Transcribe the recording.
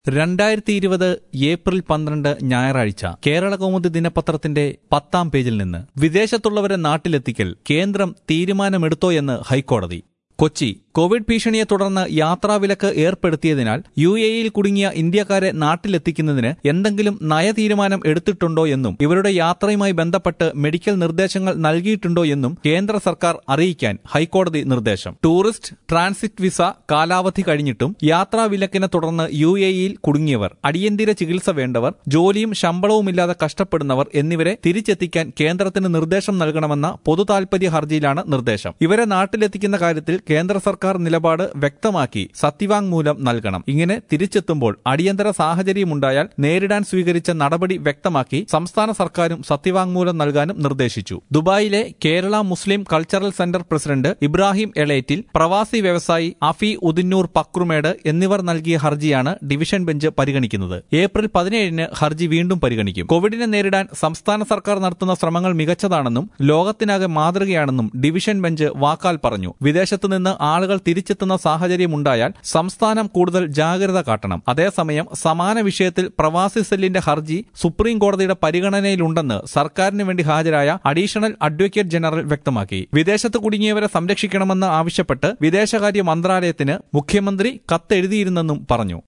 രണ്ടായിരത്തി ഇരുപത് ഏപ്രിൽ പന്ത്രണ്ട് ഞായറാഴ്ച കേരള കൗമുദി ദിനപത്രത്തിന്റെ പത്താം പേജിൽ നിന്ന് വിദേശത്തുള്ളവരെ നാട്ടിലെത്തിക്കൽ കേന്ദ്രം തീരുമാനമെടുത്തോ എന്ന് ഹൈക്കോടതി കൊച്ചി കോവിഡ് ഭീഷണിയെ തുടർന്ന് യാത്രാവിലക്ക് ഏർപ്പെടുത്തിയതിനാൽ യു എയിൽ കുടുങ്ങിയ ഇന്ത്യക്കാരെ നാട്ടിലെത്തിക്കുന്നതിന് എന്തെങ്കിലും നയതീരുമാനം എടുത്തിട്ടുണ്ടോ എന്നും ഇവരുടെ യാത്രയുമായി ബന്ധപ്പെട്ട് മെഡിക്കൽ നിർദ്ദേശങ്ങൾ നൽകിയിട്ടുണ്ടോ എന്നും കേന്ദ്ര സർക്കാർ അറിയിക്കാൻ ഹൈക്കോടതി നിർദ്ദേശം ടൂറിസ്റ്റ് ട്രാൻസിറ്റ് വിസ കാലാവധി കഴിഞ്ഞിട്ടും യാത്രാവിലക്കിനെ തുടർന്ന് യു എയിൽ കുടുങ്ങിയവർ അടിയന്തര ചികിത്സ വേണ്ടവർ ജോലിയും ശമ്പളവുമില്ലാതെ കഷ്ടപ്പെടുന്നവർ എന്നിവരെ തിരിച്ചെത്തിക്കാൻ കേന്ദ്രത്തിന് നിർദ്ദേശം നൽകണമെന്ന പൊതു താൽപര്യ ഹർജിയിലാണ് നിർദ്ദേശം ഇവരെ നാട്ടിലെത്തിക്കുന്ന കാര്യത്തിൽ കേന്ദ്ര സർക്കാർ നിലപാട് വ്യക്തമാക്കി സത്യവാങ്മൂലം നൽകണം ഇങ്ങനെ തിരിച്ചെത്തുമ്പോൾ അടിയന്തര സാഹചര്യമുണ്ടായാൽ നേരിടാൻ സ്വീകരിച്ച നടപടി വ്യക്തമാക്കി സംസ്ഥാന സർക്കാരും സത്യവാങ്മൂലം നൽകാനും നിർദ്ദേശിച്ചു ദുബായിലെ Kerala Muslim cultural centre president Ibrahim Elettil പ്രവാസി വ്യവസായി അഫി ഉദിന്നൂർ പക്രുമേട് എന്നിവർ നൽകിയ ഹർജിയാണ് ഡിവിഷൻ ബെഞ്ച് പരിഗണിക്കുന്നത് ഏപ്രിൽ പതിനേഴിന് ഹർജി വീണ്ടും പരിഗണിക്കും കോവിഡിനെ നേരിടാൻ സംസ്ഥാന സർക്കാർ നടത്തുന്ന ശ്രമങ്ങൾ മികച്ചതാണെന്നും ലോകത്തിനാകെ മാതൃകയാണെന്നും ഡിവിഷൻ ബെഞ്ച് വാക്കാൽ പറഞ്ഞു വിദേശത്തു നിന്ന് ആളുകൾ തിരിച്ചെത്തുന്ന സാഹചര്യമുണ്ടായാൽ സംസ്ഥാനം കൂടുതൽ ജാഗ്രത കാട്ടണം അതേസമയം സമാന വിഷയത്തിൽ പ്രവാസി സെല്ലിന്റെ ഹർജി സുപ്രീം കോടതിയുടെ പരിഗണനയിലുണ്ടെന്ന് സർക്കാരിന് വേണ്ടി ഹാജരായ അഡീഷണൽ അഡ്വക്കേറ്റ് ജനറൽ വ്യക്തമാക്കി വിദേശത്ത് കുടുങ്ങിയവരെ സംരക്ഷിക്കണമെന്ന് ആവശ്യപ്പെട്ട് വിദേശകാര്യ മന്ത്രാലയത്തിന് മുഖ്യമന്ത്രി കത്തെഴുതിയിരുന്നെന്നും പറഞ്ഞു